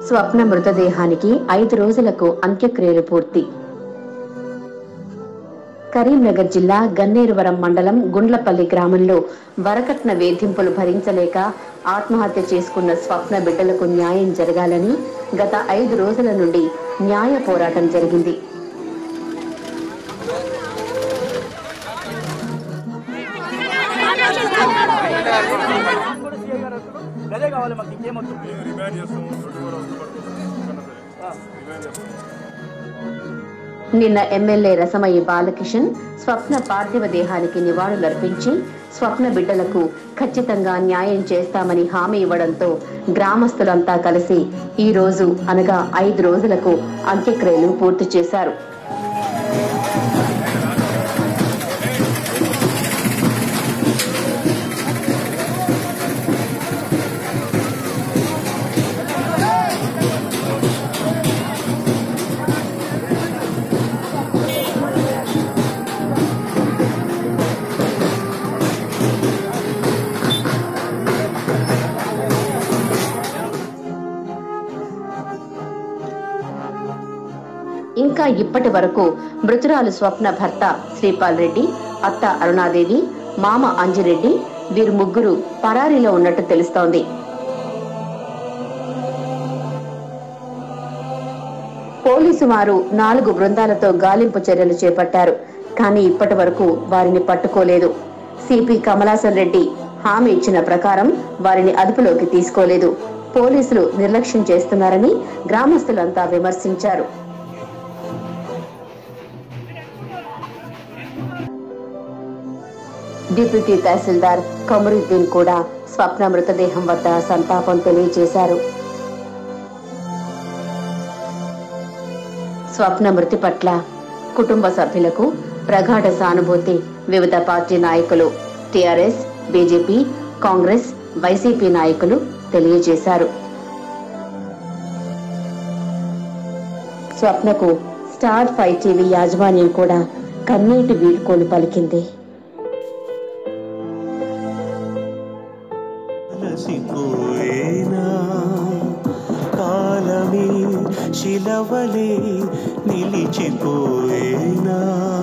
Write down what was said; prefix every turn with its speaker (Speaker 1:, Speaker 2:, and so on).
Speaker 1: స్వప్న మృతదేహానికి ఐదు రోజులకు అంత్యక్రియలు పూర్తి కరీంనగర్ జిల్లా గన్నేరువరం మండలం గుండ్లపల్లి గ్రామంలో వరకట్న వేధింపులు భరించలేక ఆత్మహత్య చేసుకున్న స్వప్న బిడ్డలకు న్యాయం జరగాలని గత ఐదు రోజుల నుండి న్యాయ పోరాటం జరిగింది
Speaker 2: అదే కావాలి మాకు ఇంకేమొద్దు
Speaker 3: రిమాండ్ చేస్తాము ట్వంటీ ఫోర్ అవర్స్ పడుతుంది రిమాండ్ చేస్తాము
Speaker 1: నిన్న ఎమ్మెల్యే రసమయ్య బాలకిషన్ స్వప్న పార్థివ దేహానికి నివాళులర్పించి స్వప్న బిడ్డలకు ఖచ్చితంగా న్యాయం చేస్తామని హామీ ఇవ్వడంతో గ్రామస్తులంతా కలిసి ఈ రోజు అనగా ఐదు రోజులకు అంత్యక్రియలు పూర్తి చేశారు ఇంకా ఇప్పటి వరకు మృతురాలు స్వప్న భర్త శ్రీపాల్ రెడ్డి అత్త అరుణాదేవి మామ అంజిరెడ్డి వీరు ముగ్గురు పరారీలో ఉన్నట్టు తెలుస్తోంది పోలీసు వారు నాలుగు బృందాలతో గాలింపు చర్యలు చేపట్టారు కానీ ఇప్పటి వరకు వారిని పట్టుకోలేదు సిపి కమలాసన్ రెడ్డి హామీ ఇచ్చిన ప్రకారం వారిని అదుపులోకి తీసుకోలేదు పోలీసులు నిర్లక్ష్యం చేస్తున్నారని గ్రామస్తులంతా విమర్శించారు డిప్యూటీ తహసీల్దార్ కమరుద్దీన్ కూడా స్వప్న మృతదేహం వద్ద సంతాపం తెలియజేశారు స్వప్న మృతి పట్ల కుటుంబ సభ్యులకు ప్రగాఢ సానుభూతి వివిధ పార్టీ నాయకులు టిఆర్ఎస్ బీజేపీ కాంగ్రెస్ వైసీపీ నాయకులు తెలియజేశారు స్వప్నకు స్టార్ ఫైవ్ టీవీ యాజమాన్యం కూడా కన్నీటి వీడ్కోలు పలికింది
Speaker 4: అలసిపోయేనా కాలమే శిలవలే నిలిచిపోయేనా